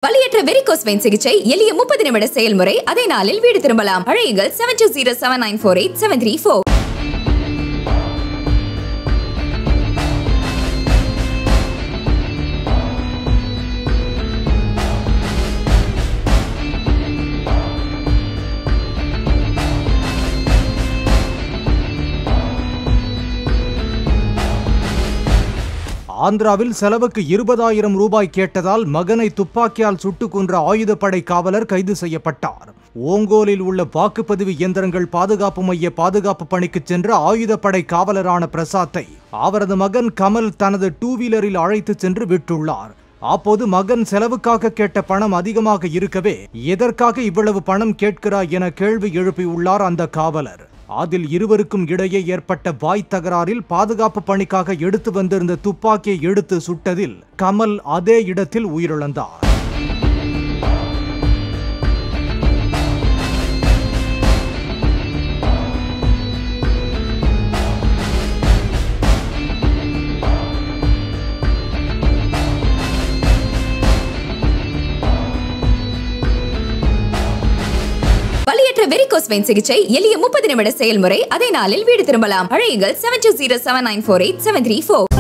வலியற்ற varicose vein சிகிச்சை எளிய முப்பது நிமிட செயல்முறை அதே நாளில் வீடு திரும்பலாம் அழையுங்கள் seven two zero seven nine four eight seven three four ஆந்திராவில் செலவுக்கு இருபதாயிரம் ரூபாய் கேட்டதால் மகனை துப்பாக்கியால் சுட்டுக் கொன்ற ஆயுதப்படை காவலர் கைது செய்யப்பட்டார் ஓங்கோலில் உள்ள வாக்குப்பதிவு இயந்திரங்கள் பாதுகாப்பு மைய பாதுகாப்பு பணிக்கு சென்ற ஆயுதப்படை காவலரான பிரசாத்தை அவரது மகன் கமல் தனது டூ வீலரில் அழைத்துச் சென்று விட்டுள்ளார் அப்போது மகன் செலவுக்காக கேட்ட பணம் அதிகமாக இருக்கவே எதற்காக இவ்வளவு பணம் கேட்கிறாய் என கேள்வி எழுப்பியுள்ளார் அந்த காவலர் அதில் இருவருக்கும் இடையே ஏற்பட்ட வாய் தகராறில் பாதுகாப்பு பணிக்காக எடுத்து வந்திருந்த துப்பாக்கியை எடுத்து சுட்டதில் கமல் அதே இடத்தில் உயிரிழந்தார் வலியற்ற வெரிகோஸ் வெயின் சிகிச்சை எளிய முப்பது நிமிட செயல்முறை அதே நாளில் வீடு திரும்பலாம் அழையுங்கள் seven two zero seven nine four eight seven three four